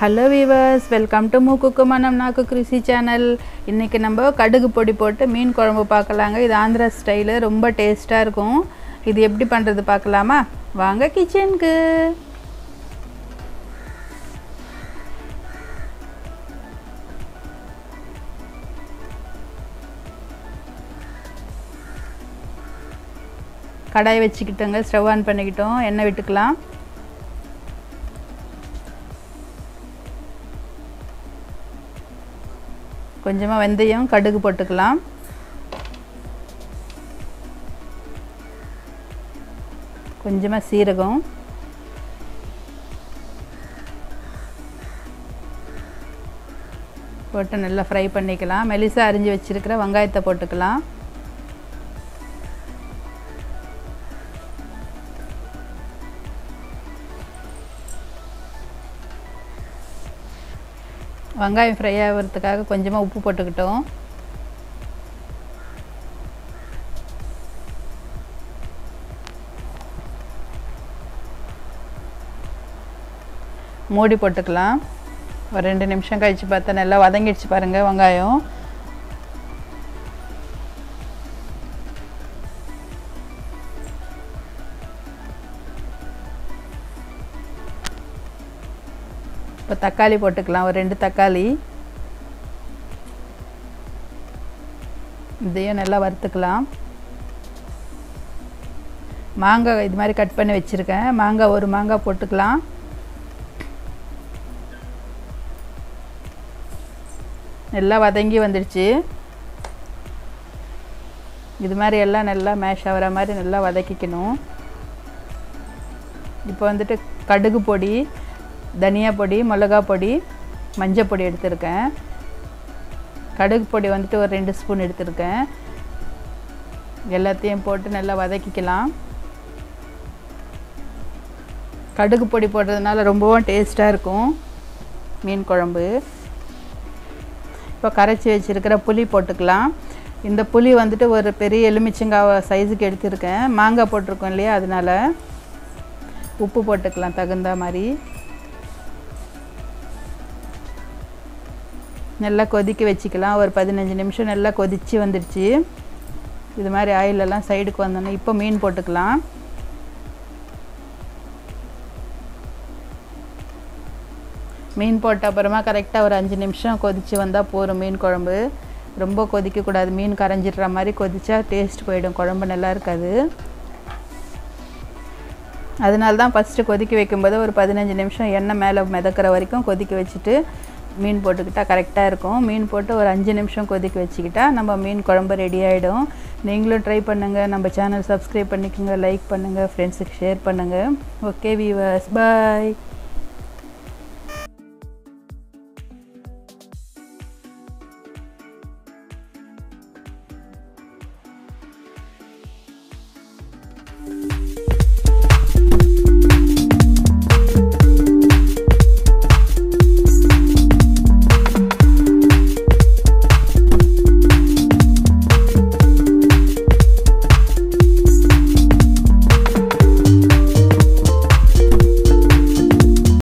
hello viewers welcome to மூக்குக்கு மனம் நாக்கு கிருஷி சேனல் இன்றைக்கி நம்ம கடுகு பொடி போட்டு மீன் குழம்பு பார்க்கலாங்க இது ஆந்திரா ஸ்டைலு ரொம்ப டேஸ்ட்டாக இருக்கும் இது எப்படி பண்ணுறது பார்க்கலாமா வாங்க கிச்சனுக்கு கடாய் வச்சுக்கிட்டோங்க ஸ்டவ் ஆன் பண்ணிக்கிட்டோம் எண்ணெய் விட்டுக்கலாம் கொஞ்சமாக வெந்தயம் கடுகு போட்டுக்கலாம் கொஞ்சமாக சீரகம் போட்டு நல்லா ஃப்ரை பண்ணிக்கலாம் மெலிசாக அரிஞ்சு வச்சுருக்கிற வெங்காயத்தை போட்டுக்கலாம் வெங்காயம் ஃப்ரை ஆகிறதுக்காக கொஞ்சமாக உப்பு போட்டுக்கிட்டோம் மூடி போட்டுக்கலாம் ஒரு ரெண்டு நிமிஷம் கழித்து பார்த்தா நல்லா வதங்கிடுச்சு பாருங்கள் வெங்காயம் இப்போ தக்காளி போட்டுக்கலாம் ஒரு ரெண்டு தக்காளி இதையும் நல்லா வறுத்துக்கலாம் மாங்காய் இது மாதிரி கட் பண்ணி வச்சுருக்கேன் மாங்காய் ஒரு மாங்காய் போட்டுக்கலாம் நல்லா வதங்கி வந்துடுச்சு இது மாதிரி எல்லாம் நல்லா மேஷ் ஆகிற மாதிரி நல்லா வதக்கிக்கணும் இப்போ வந்துட்டு கடுகு பொடி தனியா பொடி மிளகா பொடி மஞ்சள் பொடி எடுத்திருக்கேன் கடுகு பொடி வந்துட்டு ஒரு ரெண்டு ஸ்பூன் எடுத்திருக்கேன் எல்லாத்தையும் போட்டு நல்லா வதக்கிக்கலாம் கடுகு பொடி போடுறதுனால ரொம்பவும் டேஸ்ட்டாக இருக்கும் மீன் குழம்பு இப்போ கரைச்சி வச்சுருக்கிற புளி போட்டுக்கலாம் இந்த புளி வந்துட்டு ஒரு பெரிய எலுமிச்சங்காய் சைஸுக்கு எடுத்திருக்கேன் மாங்காய் போட்டிருக்கோம் இல்லையா அதனால் உப்பு போட்டுக்கலாம் தகுந்த மாதிரி நல்லா கொதிக்க வச்சுக்கலாம் ஒரு பதினஞ்சு நிமிஷம் நல்லா கொதித்து வந்துடுச்சு இது மாதிரி ஆயிலெல்லாம் சைடுக்கு வந்தோன்னே இப்போ மீன் போட்டுக்கலாம் மீன் போட்ட அப்புறமா கரெக்டாக ஒரு அஞ்சு நிமிஷம் கொதித்து வந்தால் போதும் மீன் குழம்பு ரொம்ப கொதிக்கக்கூடாது மீன் கரைஞ்சிடுற மாதிரி கொதிச்சா டேஸ்ட் போயிடும் குழம்பு நல்லா இருக்காது அதனால தான் ஃபஸ்ட்டு கொதிக்க வைக்கும்போது ஒரு பதினஞ்சு நிமிஷம் எண்ணெய் மேலே மிதக்கிற வரைக்கும் கொதிக்க வச்சுட்டு மீன் போட்டுக்கிட்டால் கரெக்டாக இருக்கும் மீன் போட்டு ஒரு அஞ்சு நிமிஷம் கொதிக்க வச்சுக்கிட்டா நம்ம மீன் குழம்பு ரெடி ஆகிடும் நீங்களும் ட்ரை பண்ணுங்கள் நம்ம சேனல் சப்ஸ்கிரைப் பண்ணிக்கோங்க லைக் பண்ணுங்கள் ஃப்ரெண்ட்ஸுக்கு ஷேர் பண்ணுங்கள் ஓகே வீவர்ஸ் பாய்